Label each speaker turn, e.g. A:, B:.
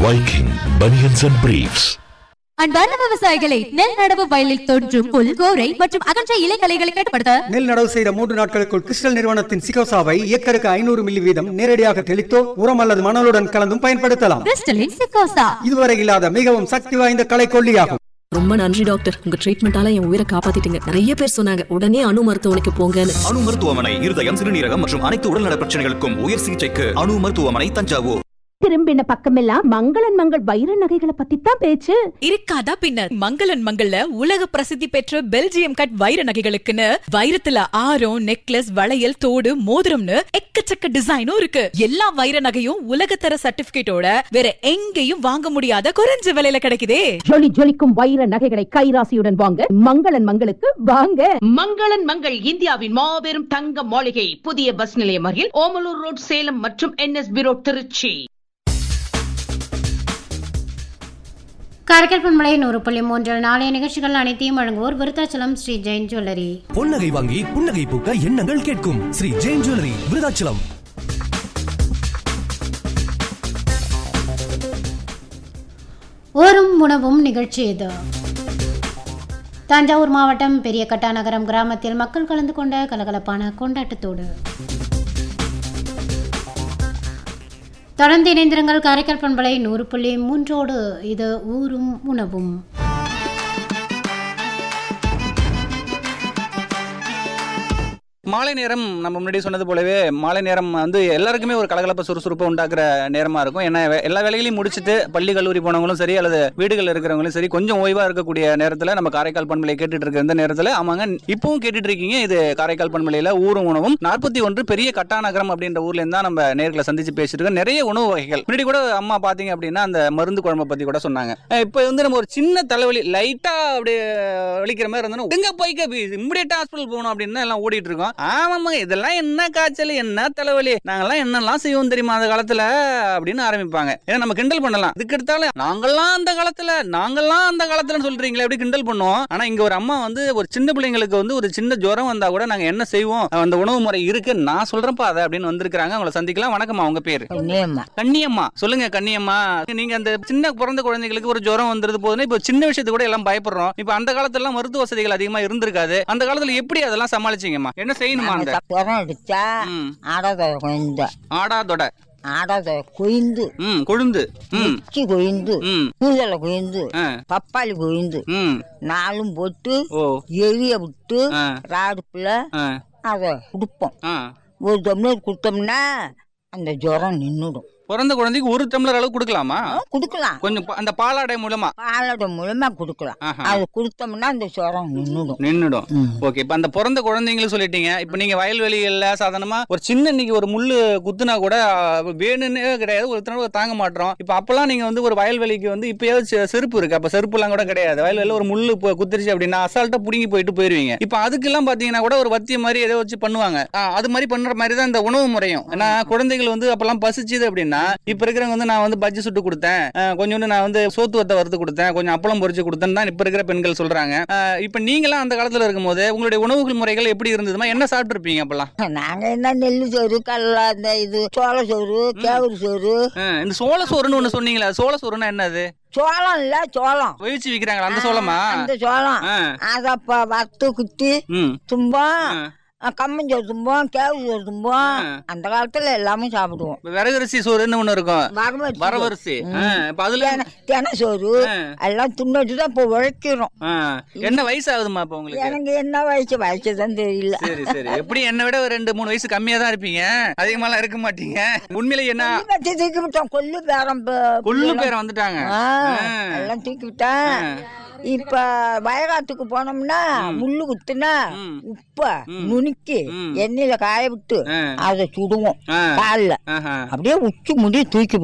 A: Viking Bunions and Briefs.
B: அன்பார்ந்த விவசாயிகளை நெல் நடவு வயலில் தோன்றும் புல் கோரை மற்றும் அகன்ற இலைகளைகளை கட்டுப்படுத்த
C: நெல் நடவு செய்த மூன்று நாட்களுக்குள் கிறிஸ்டல் நிறுவனத்தின் சிகோசாவை ஏக்கருக்கு ஐநூறு மில்லி வீதம் நேரடியாக தெளித்தோ உரம் அல்லது மணலுடன் கலந்தும் பயன்படுத்தலாம்
B: கிறிஸ்டலின் சிக்கோசா
C: இதுவரை இல்லாத மிகவும் சக்தி வாய்ந்த களைக்கொல்லியாகும்
D: ரொம்ப நன்றி டாக்டர் உங்க ட்ரீட்மெண்டால என் உயிரை காப்பாத்திட்டீங்க நிறைய பேர் சொன்னாங்க உடனே அணு மருத்துவமனைக்கு போங்கன்னு
E: அணு மருத்துவமனை இருதயம் சிறுநீரகம் மற்றும் அனைத்து உடல்நல பிரச்சனைகளுக்கும் உயர் சிகிச்சைக்கு அணு மருத்துவமனை தஞ்சாவூர்
F: திரும்பின பக்கமெல்லாம் மங்களன் மங்கள் வைர நகைகளை பத்தி தான் பேச்சு
G: இருக்காதா பின்னர் மங்களன் மங்கள்ல உலக பிரசித்தி பெற்ற பெல்ஜியம் கட் வைர நகைகளுக்குன்னு வைரத்துல ஆரம் நெக்லஸ் வளையல் தோடு மோதிரம்னு எக்கச்சக்க டிசைனும் இருக்கு எல்லா வைர நகையும் உலகத்தர சர்டிபிகேட்டோட வேற எங்கேயும் வாங்க முடியாத குறைஞ்ச விலையில கிடைக்குதே
F: ஜொலி ஜொலிக்கும் வைர நகைகளை கைராசியுடன் வாங்க மங்களன் மங்களுக்கு வாங்க
H: மங்களன் மங்கள் இந்தியாவின் மாபெரும் தங்க மாளிகை புதிய பஸ் நிலையம் அருகில் ஓமலூர் ரோட் சேலம் மற்றும் என்எஸ்பி ரோட் திருச்சி
I: காரைக்கால் பண்பலை நூறு புள்ளி மூன்றில் நாளைய நிகழ்ச்சிகள் அனைத்தையும் வழங்குவோர் விருத்தாச்சலம் ஸ்ரீ ஜெயின் ஜுவல்லரி
J: பொன்னகை வாங்கி புன்னகை பூக்க எண்ணங்கள் கேட்கும் ஸ்ரீ ஜெயின் ஜுவல்லரி விருதாச்சலம்
I: ஓரும் உணவும் நிகழ்ச்சி இது தஞ்சாவூர் மாவட்டம் பெரிய கட்டாநகரம் கிராமத்தில் மக்கள் கலந்து கொண்ட கலகலப்பான கொண்டாட்டத்தோடு தொடர்ந்து இணைந்திருங்கள் காரைக்கால் பண்பலை நூறு புள்ளி மூன்றோடு இது ஊரும் உணவும்
K: மாலை நேரம் நம்ம முன்னாடி சொன்னது போலவே மாலை நேரம் வந்து எல்லாருக்குமே ஒரு கலகலப்ப சுறுசுறுப்பை உண்டாக்குற நேரமா இருக்கும் ஏன்னா வே- எல்லா வேலைகளையும் முடிச்சுட்டு பள்ளி கல்லூரி போனவங்களும் சரி அல்லது வீடுகள் இருக்கிறவங்களும் சரி கொஞ்சம் ஓய்வா இருக்கக்கூடிய நேரத்துல நம்ம காரைக்கால் பண்பலை கேட்டுட்டு இருக்க இந்த நேரத்துல ஆமாங்க இப்பவும் கேட்டுட்டு இருக்கீங்க இது காரைக்கால் பண்பலையில ஊரும் உணவும் நாற்பத்தி ஒன்று பெரிய கட்டாநகரம் அப்படின்ற ஊர்ல இருந்தா நம்ம நேர்களை சந்திச்சு பேசிட்டு இருக்கோம் நிறைய உணவு வகைகள் முன்னாடி கூட அம்மா பாத்தீங்க அப்படின்னா அந்த மருந்து குழம்பை பத்தி கூட சொன்னாங்க அஹ் இப்போ வந்து நம்ம ஒரு சின்ன தலைவலி லைட்டா அப்படியே வலிக்கிற மாதிரி இருந்தோம் எங்க போய்க்க இம்மிடியட்டா ஹாஸ்பிட்டல் போகணும் அப்படின்னு எல்லாம் ஓடிட்டு இருக்கோம் ஆமாங்க இதெல்லாம் என்ன காய்ச்சல் என்ன தலைவலி நாங்கெல்லாம் என்னெல்லாம் செய்வோம் தெரியுமா அந்த காலத்துல அப்படின்னு ஆரம்பிப்பாங்க ஏன்னா நம்ம கிண்டல் பண்ணலாம் இதுக்கு எடுத்தாலும் நாங்கெல்லாம் அந்த காலத்துல நாங்கெல்லாம் அந்த காலத்துல சொல்றீங்களே அப்படி கிண்டல் பண்ணுவோம் ஆனா இங்க ஒரு அம்மா வந்து ஒரு சின்ன பிள்ளைங்களுக்கு வந்து ஒரு சின்ன ஜுரம் வந்தா கூட நாங்க என்ன செய்வோம் அந்த உணவு முறை இருக்கு நான் சொல்றேன்ப்பா அதை அப்படின்னு வந்திருக்காங்க அவங்கள சந்திக்கலாம் வணக்கம்மா உங்க பேரு கண்ணியம்மா சொல்லுங்க கண்ணியம்மா நீங்க அந்த சின்ன பிறந்த குழந்தைகளுக்கு ஒரு ஜுரம் வந்துருது போதுன்னா இப்போ சின்ன விஷயத்துக்கு கூட எல்லாம் பயப்படுறோம் இப்போ அந்த காலத்துல எல்லாம் மருத்துவ வசதிகள் அதிகமா இருந்திருக்காது அந்த காலத்துல எப்படி அதெல்லாம் சமாளிச்சீங்கம்மா என்ன செய்யணுமா அந்த
L: ஜுரம் அடிச்சா
K: ம்.
L: ஆடாதோட கொய்ந்து
K: ஆடாதொட
L: ஆடாதோட கொய்ந்து
K: ம் கொழுந்து ம்
L: உச்சி கொய்ந்து
K: ம்
L: கூதலை கொய்ந்து
K: ஆ.
L: பப்பாளி கொய்ந்து
K: ம்
L: நாலும் போட்டு
K: ஓ
L: எரிய விட்டு
K: ஆ.
L: ராடுப்புல
K: ஆ
L: அதை கொடுப்போம்
K: ஆ
L: ஒரு டம்ளர் கொடுத்தோம்னா அந்த ஜுரம் நின்றுடும்
K: பிறந்த குழந்தைக்கு ஒரு டம்ளர் அளவு கொடுக்கலாமா
L: கொடுக்கலாம்
K: கொஞ்சம் ப- அந்த பாலாடை மூலமா
L: பாலோட மூலமா கொடுக்கலாம்
K: ஆஹா.
L: அது கொடுத்தோம்னா அந்த ஜுரம் நின்றுடும்
K: நின்னுடும் ஓகே இப்ப அந்த பிறந்த குழந்தைங்களும் சொல்லிட்டீங்க இப்ப நீங்க வயல்வெளிகள்ல சாதாரணமா ஒரு சின்ன இன்னைக்கு ஒரு முள்ளு குத்துனா கூட அஹ், வேணும்னே கிடையாது ஒரு தடவை தாங்க மாட்டோம் இப்ப அப்பெல்லாம் நீங்க வந்து ஒரு வயல்வெளிக்கு வந்து இப்பயாவது செ- செருப்பு இருக்கு அப்ப செருப்பு எல்லாம் கூட கிடையாது வயல்வெளியில ஒரு முள்ளு பு- குத்துருச்சு அப்படின்னா அசால்ட்டா புடுங்கி போயிட்டு போயிருவீங்க இப்ப அதுக்கெல்லாம் பாத்தீங்கன்னா கூட ஒரு வத்திய மாதிரி ஏதோ வச்சு பண்ணுவாங்க ஆ, அது மாதிரி பண்ற மாதிரி தான் இந்த உணவு முறையும் ஏன்னா குழந்தைகள் வந்து அப்பெல்லாம் பசிச்சுது அப்படின்னா இப்ப இருக்கிறவங்க வந்து நான் வந்து பஜ்ஜி சுட்டு கொடுத்தேன் அஹ், கொஞ்சோண்டு நான் வந்து சோத்து வத்த வறுத்து கொடுத்தேன் கொஞ்சம் அப்பளம் பொரிச்சு கொடுத்தேன்னு தான் இப்ப இருக்கிற பெண்கள் சொல்றாங்க அஹ், இப்ப நீங்களாம் அந்த காலத்துல இருக்கும்போது உங்களுடைய உணவுகள் முறைகள் எப்படி இருந்ததுமா என்ன சாப்பிட்டுருப்பீங்க அப்பெல்லாம்
L: நாங்க என்ன நெல்லு சோறு கடல அந்த இது சோள சோறு கேவுரு சோறு
K: அஹ், இந்த சோள சோறுன்னு ஒண்ணு சொன்னீங்களா சோள சோறுன்னா என்னது
L: சோளம் இல்ல சோளம்
K: வயிச்சு விக்கிறாங்களா அந்த சோளமா
L: அந்த சோளம்
K: ஆ.
L: அத அப்ப வறுத்து குத்தி
K: ம்
L: தும்போம் கம்மஞ்சோறு தும்போம் கேவு சோறு தும்போம்
K: ஆ.
L: அந்த காலத்துல எல்லாமே சாப்பிடுவோம்
K: இப்ப விறகரிசி சோறுன்னு ஒண்ணு இருக்கும்
L: வரவரிசி
K: வரவரிசி அஹ், இப்ப அதுல
L: தென- தென சோறு
K: ஆ.
L: எல்லாம் துண்ணிட்டு தான் இப்போ உழைக்கிறோம்
K: அஹ், என்ன வயசு ஆகுதுமா இப்ப உங்களுக்கு
L: எனக்கு என்ன வயசு வயசு தான் தெரியல
K: சரி சரி எப்படி என்னை விட ஒரு ரெண்டு மூணு வயசு கம்மியா தான் இருப்பீங்க அதிகமாலாம் இருக்க மாட்டீங்க உண்மையில என்ன
L: கொல்லு வச்சு தூக்கி விட்டோம் கொல்லு பேரம் ப-
K: கொள்ளு பேர் வந்துட்டாங்க
L: ஆ,
K: ஆ.
L: எல்லாம் தூக்கி விட்டேன் இப்ப வயகாட்டுக்கு போனோம்னா முள்ளு குத்துனா
K: ம்.
L: உப்ப நுணுக்கி
K: ம்.
L: எண்ணெயில காய விட்டு
K: ஆ.
L: அதை சுடுவோம்
K: ஆ.
L: காலில்
K: ஆஹா.
L: அப்படியே உச்சி முடி தூக்கி